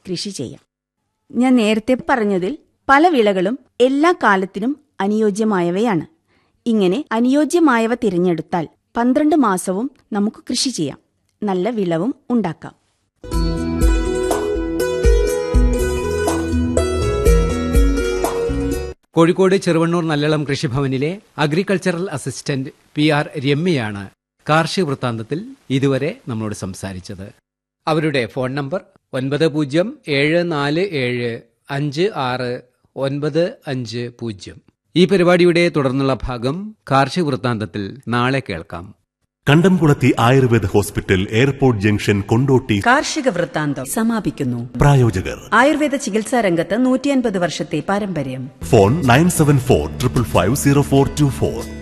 കൃഷി ചെയ്യാം ഞാൻ നേരത്തെ പറഞ്ഞതിൽ പല വിളകളും എല്ലാ കാലത്തിനും അനുയോജ്യമായവയാണ് ഇങ്ങനെ അനുയോജ്യമായവ തിരഞ്ഞെടുത്താൽ പന്ത്രണ്ട് മാസവും നമുക്ക് കൃഷി ചെയ്യാം നല്ല വിളവും ഉണ്ടാക്കാം കോഴിക്കോട് ചെറുവണ്ണൂർ നല്ലളം കൃഷിഭവനിലെ അഗ്രികൾച്ചറൽ അസിസ്റ്റന്റ് പി ആർ രമ്യയാണ് കാർഷിക വൃത്താന്തത്തിൽ ഇതുവരെ നമ്മളോട് സംസാരിച്ചത് അവരുടെ ഫോൺ നമ്പർ ഒൻപത് പൂജ്യം ഏഴ് നാല് ഏഴ് അഞ്ച് ആറ് ഒൻപത് അഞ്ച് പൂജ്യം ഈ പരിപാടിയുടെ തുടർന്നുള്ള ഭാഗം കാർഷിക വൃത്താന്തത്തിൽ നാളെ കേൾക്കാം Kandamkulathi Ayurveda hospital airport junction Kondotty കാർഷിക വൃത്താന്തം സമാപിക്കുന്നു പ്രായോജകർ ആയുർവേദ ചികിത്സാ രംഗത്ത് നൂറ്റിയൻപത് വർഷത്തെ പാരമ്പര്യം phone nine seven four triple five zero four two four